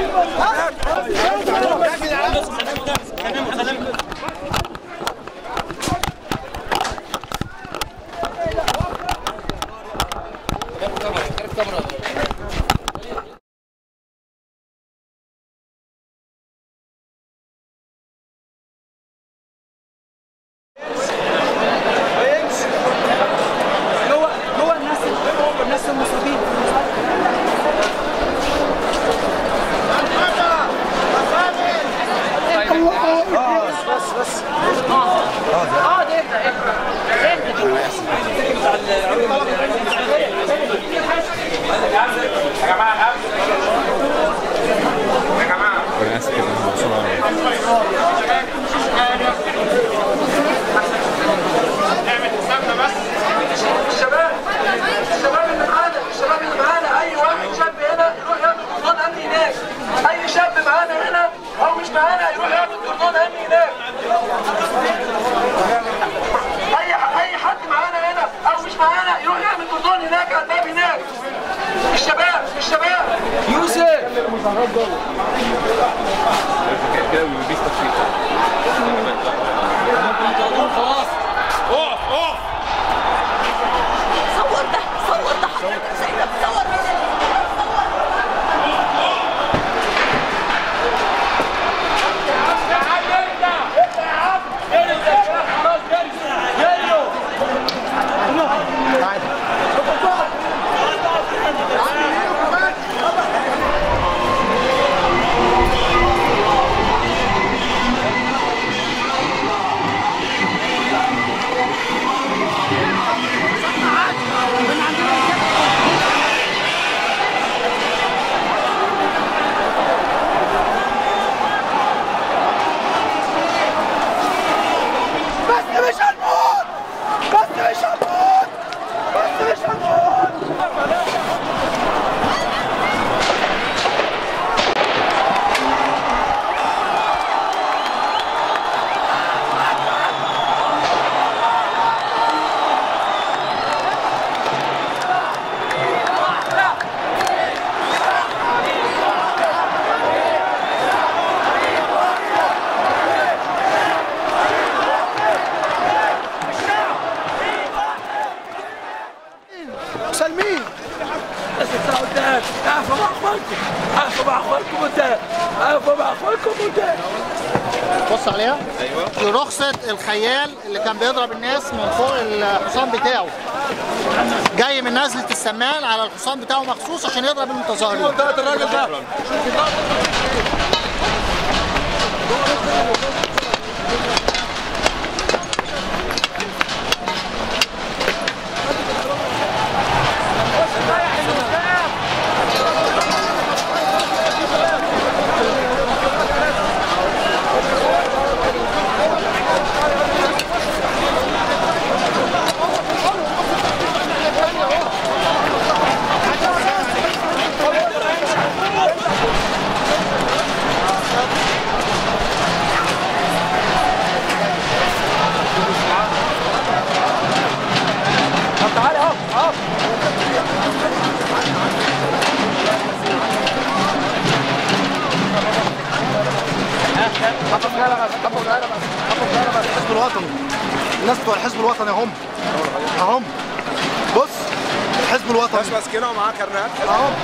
جوه جوه الناس الناس المصابين اه ده اهدى اهدى انا اسف جدا بسرعه الشباب الشباب اللي معانا الشباب اللي معانا اي واحد شاب هنا يروح ياخد كرتون امني هناك اي شاب معانا هنا او مش معانا يروح ياخد كرتون امني هناك اي اي حد معانا هنا او مش معانا يروح يعمل كرتون هناك على الباب هناك الشباب الشباب يوسف كده بيبيس تخفيف خلاص اقف اقف صور ده صور ده حضرتك سيدة بتصور بس مش هنموت بس مش هنموت بس مش هنموت سلمين بس اطلعوا قدام اقفوا مع اخوانكم اقفوا مع اخوانكم قدام اقفوا مع اخوانكم قدام بص عليها ايوه دي رخصة الخيال اللي كان بيضرب الناس من فوق الحصان بتاعه جاي من نزلة السمان على الحصان بتاعه مخصوص عشان يضرب المتظاهرين الراجل ده الحزب الوطني الناس بتوع الحزب الوطني اهم اهم بص الحزب الوطني ناس ماسكينها ومعاها كرنات اهم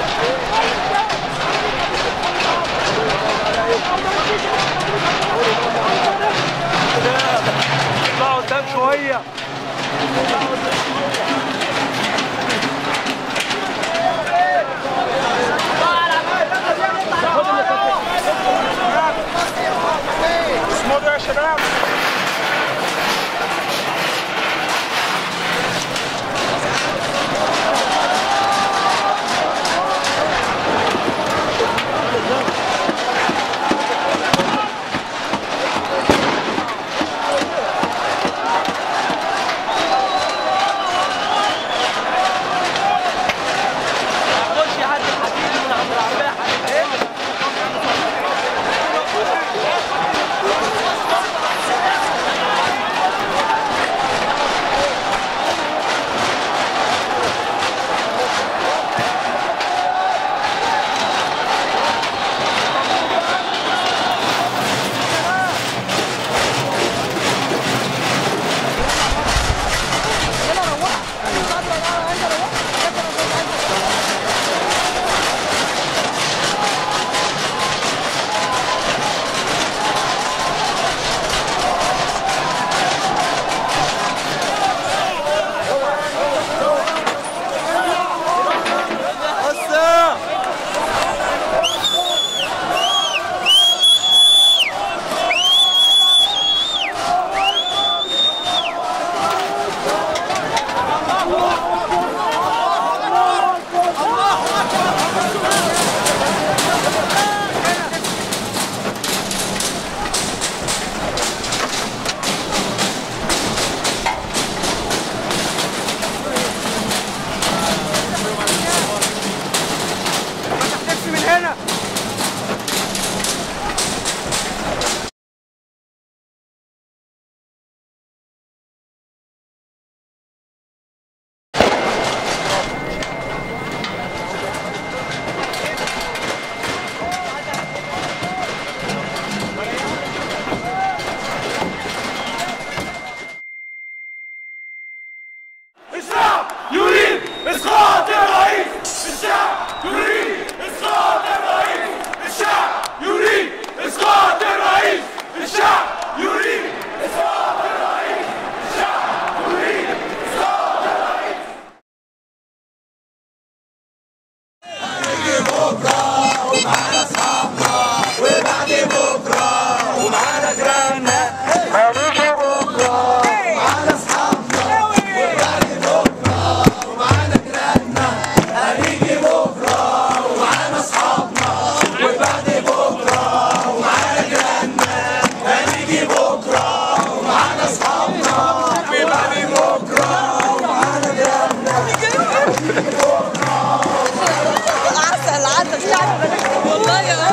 اطلعوا قدام شويه اسمعوا يا شباب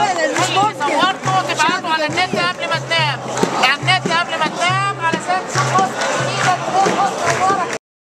ابدا مش ممكن صورته وتبعته على النت قبل ما تنام